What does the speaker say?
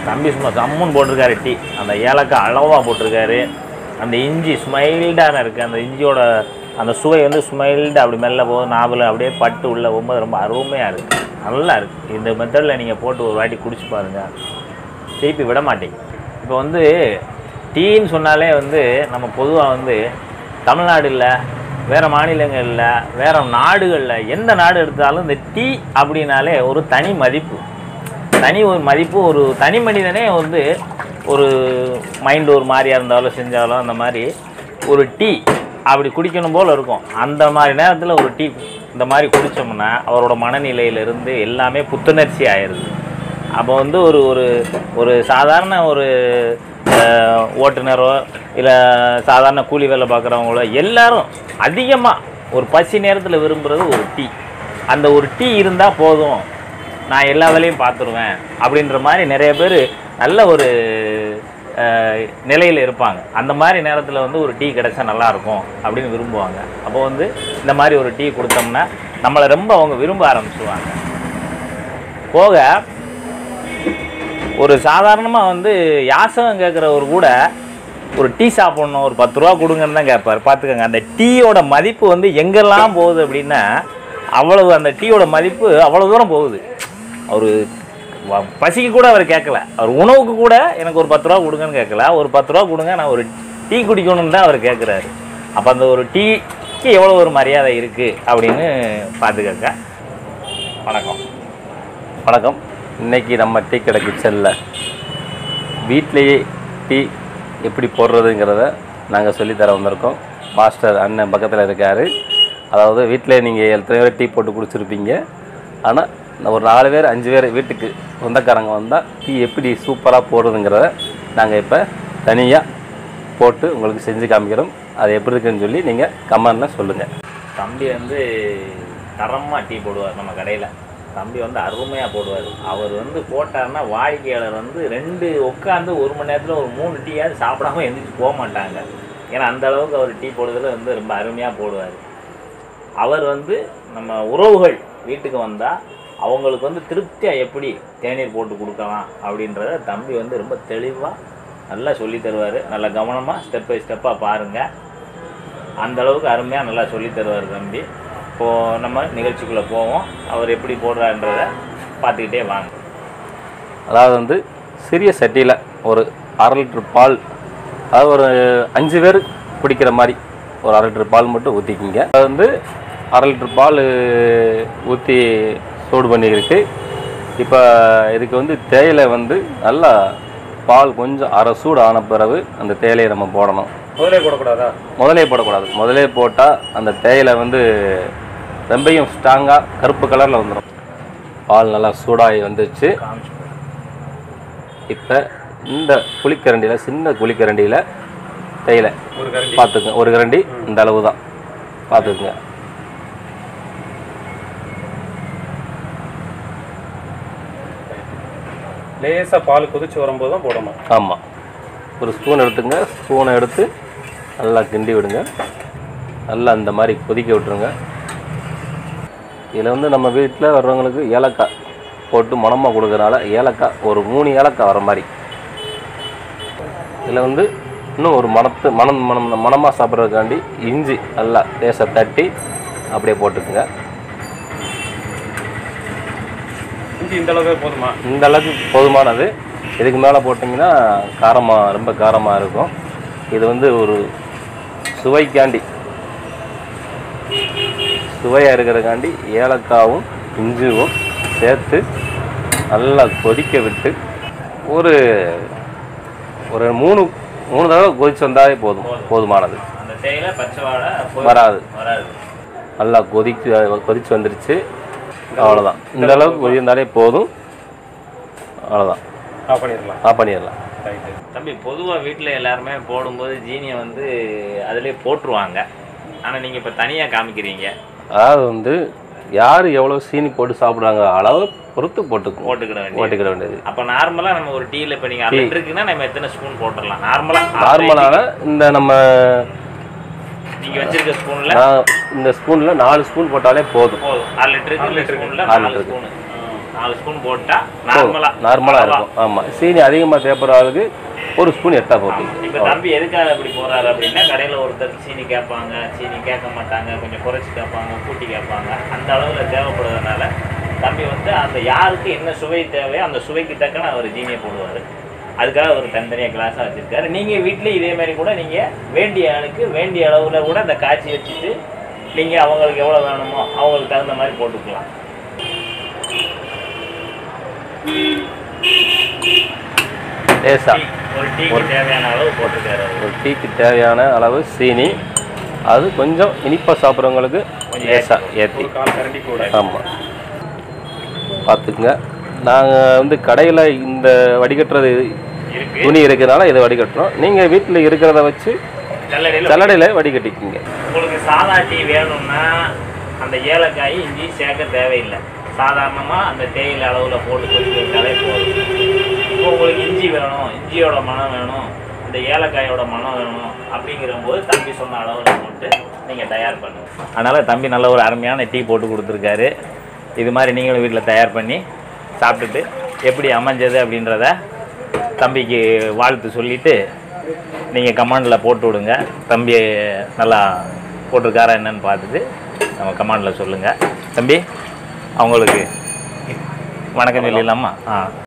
தம்பி சும்மா ஜம்முன்னு போட்டிருக்காரு டீ அந்த ஏலக்காய் அளவாக போட்டிருக்காரு அந்த இஞ்சி ஸ்மைல்டான இருக்குது அந்த இஞ்சியோட அந்த சுவை வந்து ஸ்மைல்டு அப்படி மெல்ல போகுது நாவல் அப்படியே பட்டு உள்ளே போகும்போது ரொம்ப அருமையாக இருக்குது நல்லா இருக்குது இந்த மெத்தடில் நீங்கள் போட்டு ஒரு வாட்டி குடிச்சு பாருங்கள் திருப்பி விட மாட்டீங்க இப்போ வந்து டீன்னு சொன்னாலே வந்து நம்ம பொதுவாக வந்து தமிழ்நாடு இல்லை வேறு மாநிலங்களில் வேறு நாடுகளில் எந்த நாடு எடுத்தாலும் இந்த டீ அப்படின்னாலே ஒரு தனி மதிப்பு தனி ஒரு மதிப்பு ஒரு தனி மனிதனே வந்து ஒரு மைண்ட் ஒரு மாதிரியாக இருந்தாலும் செஞ்சாலும் அந்த மாதிரி ஒரு டீ அப்படி குடிக்கணும் போல் இருக்கும் அந்த மாதிரி நேரத்தில் ஒரு டீ இந்த மாதிரி குடித்தோம்னா அவரோட மனநிலையிலிருந்து எல்லாமே புத்துணர்ச்சி ஆயிடுது அப்போ வந்து ஒரு ஒரு ஒரு சாதாரண ஒரு அஹ், ஓட்டுநரோ இல்லை சாதாரண கூலி வேலை பார்க்குறவங்களோ எல்லாரும் அதிகமாக ஒரு பசி நேரத்தில் விரும்புகிறது ஒரு டீ அந்த ஒரு டீ இருந்தால் போதும் நான் எல்லா வேலையும் பார்த்துருவேன் அப்படின்ற மாதிரி நிறைய பேர் நல்ல ஒரு நிலையில் இருப்பாங்க அந்த மாதிரி நேரத்தில் வந்து ஒரு டீ கிடைச்சா நல்லாயிருக்கும் அப்படின்னு விரும்புவாங்க அப்போ வந்து இந்த மாதிரி ஒரு டீ கொடுத்தோம்னா நம்மளை ரொம்ப அவங்க விரும்ப ஆரம்பிச்சுவாங்க போக ஒரு சாதாரணமாக வந்து யாசகம் கேட்குறவர் கூட ஒரு டீ சாப்பிட்ணும் ஒரு பத்து ரூபா கொடுங்கன்னு தான் கேட்பார் பார்த்துக்கோங்க அந்த டீயோட மதிப்பு வந்து எங்கெல்லாம் போகுது அப்படின்னா அவ்வளவு அந்த டீயோட மதிப்பு அவ்வளோ தூரம் போகுது அவர் வ- பசிக்கு கூட அவர் கேட்கல அவர் உணவுக்கு கூட எனக்கு ஒரு பத்து ரூபா கொடுங்கன்னு கேட்கல ஒரு பத்து ரூபா கொடுங்க நான் ஒரு டீ குடிக்கணும்னு தான் அவர் கேட்குறாரு அப்போ அந்த ஒரு டீக்கு எவ்வளோ ஒரு மரியாதை இருக்குது அப்படின்னு பார்த்துக்கங்க வணக்கம் வணக்கம் இன்னைக்கு நம்ம டீ கடை கிச்சனில் வீட்டிலேயே டீ எப்படி போடுறதுங்கிறத நாங்கள் சொல்லித்தர வந்திருக்கோம் மாஸ்டர் அண்ணன் பக்கத்தில் இருக்கார் அதாவது வீட்டிலே நீங்கள் எத்தனை பேர் டீ போட்டு குடிச்சிருப்பீங்க ஆனால் ஒரு நாலு பேர் அஞ்சு பேர் வீட்டுக்கு சொந்தக்காரங்க வந்தால் டீ எப்படி சூப்பராக போடுறதுங்கிறத நாங்கள் இப்போ தனியாக போட்டு உங்களுக்கு செஞ்சு காமிக்கிறோம் அது எப்படி இருக்குன்னு சொல்லி நீங்கள் கமெண்டில் சொல்லுங்கள் தம்பி வந்து தரமாக டீ போடுவார் நம்ம கடையில் தம்பி வந்து அருமையாக போடுவார் அவர் வந்து போட்டாருன்னா வாடிக்கையாளர் வந்து ரெண்டு உட்காந்து ஒரு மணி நேரத்தில் ஒரு மூணு டீயாவது சாப்பிடாம எந்திரிச்சு போக மாட்டாங்க ஏன்னா அந்த அளவுக்கு அவர் டீ போடுறதுல வந்து ரொம்ப அருமையாக போடுவார் அவர் வந்து நம்ம உறவுகள் வீட்டுக்கு வந்தால் அவங்களுக்கு வந்து திருப்தியாக எப்படி தேநீர் போட்டு கொடுக்கலாம் அப்படின்றத தம்பி வந்து ரொம்ப தெளிவாக நல்லா சொல்லி தருவார் நல்லா கவனமாக ஸ்டெப் பை ஸ்டெப்பாக பாருங்கள் அந்த அளவுக்கு அருமையாக நல்லா சொல்லி தருவார் தம்பி இப்போது நம்ம நிகழ்ச்சிக்குள்ளே போவோம் அவர் எப்படி போடுறான்றத பார்த்துக்கிட்டே வாங்க அதாவது வந்து சிறிய சட்டியில் ஒரு அரை லிட்டர் பால் அதாவது ஒரு அஞ்சு பேர் குடிக்கிற மாதிரி ஒரு அரை லிட்டர் பால் மட்டும் ஊற்றிக்கிங்க அது வந்து அரை லிட்டர் பால் ஊற்றி சூடு பண்ணியிருக்கு இப்போ இதுக்கு வந்து தேயிலை வந்து நல்லா பால் கொஞ்சம் அரை சூடு ஆன பிறகு அந்த தேயிலையை நம்ம போடணும் முதலே போடக்கூடாதா முதலே போடக்கூடாது முதலே போட்டால் அந்த தேயிலை வந்து ரொம்பையும் ஸ்ட்ராங்காக கருப்பு கலரில் வந்துடும் பால் நல்லா சூடாகி வந்துச்சு இப்போ இந்த குழிக்கரண்டியில் சின்ன குழிக்கரண்டியில் தேயிலை ஒரு கரண்டி பார்த்துக்குங்க ஒரு கரண்டி இந்த அளவு தான் பார்த்துக்குங்க லேசா பால் கொதிச்சு வரும்போது தான் போடணும் ஆமாம் ஒரு ஸ்பூன் எடுத்துங்க ஸ்பூனை எடுத்து நல்லா கிண்டி விடுங்க நல்லா இந்த மாதிரி கொதிக்க விட்டுருங்க இதில் வந்து நம்ம வீட்டில் வர்றவங்களுக்கு ஏலக்காய் போட்டு மணமாக கொடுக்கறனால ஏலக்காய் ஒரு மூணு ஏலக்காய் வர மாதிரி இதில் வந்து இன்னும் ஒரு மணத்து மணம் மணம் மணமாக சாப்பிட்றதுக்காண்டி இஞ்சி நல்லா லேசாக தட்டி அப்படியே போட்டுக்குங்க இஞ்சி இந்த அளவுக்கு போதுமா இந்த அளவுக்கு போதுமானது இதுக்கு மேலே போட்டிங்கன்னா காரமாக ரொம்ப காரமாக இருக்கும் இது வந்து ஒரு சுவைக்காண்டி சுவையாக இருக்கிறதுக்காண்டி ஏலக்காவும் இஞ்சுவும் சேர்த்து நல்லா கொதிக்க விட்டு ஒரு ஒரு மூணு மூணு தடவை கொதிச்சு வந்தாலே போதும் போதுமானது அந்த தேயிலை பச்சை வாழை வராது வராது நல்லா கொதிச்சு கொதிச்சு வந்துருச்சு அவ்வளோதான் இந்த அளவுக்கு கொதிந்தாலே போதும் அவ்வளோதான் ஆஃப் பண்ணிடலாம் ஆஃப் பண்ணிடலாம் ரைட்டு தம்பி பொதுவாக வீட்டில் எல்லாருமே போடும்போது ஜீனியை வந்து அதிலே போட்டுருவாங்க ஆனால் நீங்கள் இப்போ தனியாக காமிக்கிறீங்க அதாவது வந்து யார் எவ்வளோ சீனி போட்டு சாப்பிட்றாங்க அளவு பொறுத்து போட்டுக்குவோம் போட்டுக்கிட வேண்டிய போட்டுக்கிட வேண்டியது அப்போ நார்மலாக நம்ம ஒரு டீயில் இப்போ நீங்கள் அரை இருக்குன்னா நம்ம எத்தனை ஸ்பூன் போட்டுடலாம் நார்மலாக நார்மலான இந்த நம்ம நீங்கள் வச்சிருக்க ஸ்பூனில் நான் இந்த ஸ்பூனில் நாலு ஸ்பூன் போட்டாலே போதும் போதும் அரை லிட்டருக்கு இந்த ஸ்பூனில் அரை நாலு லிட்டருக்கு. ஸ்பூனு நாலு ஸ்பூன் போட்டா நார்மலா நார்மலாக இருக்கும் ஆமாம் சீனி அதிகமாக தேவைப்படுற ஆளுக்கு ஒரு ஸ்பூன் எட்டா போட்டு இப்போ தம்பி எதுக்காக இப்படி போறாரு அப்படின்னா கடையில் ஒருத்தர் சீனி கேட்பாங்க சீனி கேட்க மாட்டாங்க கொஞ்சம் குறைச்சி கேட்பாங்க கூட்டி கேட்பாங்க அந்த அளவில் தேவைப்படுறதுனால தம்பி வந்து அந்த யாருக்கு என்ன சுவை தேவையோ அந்த சுவைக்கு தக்கன அவர் ஜீனியை போடுவார் அதுக்காக அவர் தனித்தனியாக கிளாஸாக வச்சுருக்காரு நீங்கள் வீட்டில் இதே மாதிரி கூட நீங்கள் வேண்டிய ஆளுக்கு வேண்டிய அளவில் கூட அந்த காய்ச்சி வச்சுட்டு நீங்கள் அவங்களுக்கு எவ்வளோ வேணுமோ அவங்களுக்கு தகுந்த மாதிரி போட்டுக்கலாம் லேசா டீ ஒரு டீக்கு தேவையான அளவு போட்டிருக்காரு அவர் ஒரு டீக்கு தேவையான அளவு சீனி அது கொஞ்சம் இனிப்பாக சாப்பிட்றவங்களுக்கு கொஞ்சம் லேசாக ஏற்றி ஒரு கால் கரண்டி கூட ஆமாம் பார்த்துக்குங்க நாங்கள் வந்து கடையில் இந்த வடிகட்டுறது இருக்கு துணி இருக்கிறனால இதை வடிகட்டுறோம் நீங்கள் வீட்டில் இருக்கிறத வச்சு கல்லறையில் சல்லடையில் வடிகட்டிக்குங்க உங்களுக்கு சாதா டீ வேணும்னா அந்த ஏலக்காய் இஞ்சி சேர்க்க தேவையில்லை சாதாரணமாக அந்த தேயிலை அளவில் போட்டு கொதிக்க வச்சாலே போதும் இப்போ உங்களுக்கு இஞ்சி வேணும் இஞ்சியோட மனம் வேணும் இந்த ஏலக்காயோட மனம் வேணும் அப்படிங்கிற போது தம்பி சொன்ன அளவில் போட்டு நீங்கள் தயார் பண்ணுங்க அதனால் தம்பி நல்ல ஒரு அருமையான டீ போட்டு கொடுத்துருக்காரு இது மாதிரி நீங்களும் வீட்டில் தயார் பண்ணி சாப்பிட்டுட்டு எப்படி அமைஞ்சது அப்படின்றத தம்பிக்கு வாழ்த்து சொல்லிவிட்டு நீங்கள் கமாண்டில் போட்டு விடுங்க தம்பி நல்லா போட்டிருக்காரா என்னன்னு பார்த்துட்டு நம்ம கமாண்டில் சொல்லுங்கள் தம்பி அவங்களுக்கு வணக்கம் சொல்லிடலாமா ஆ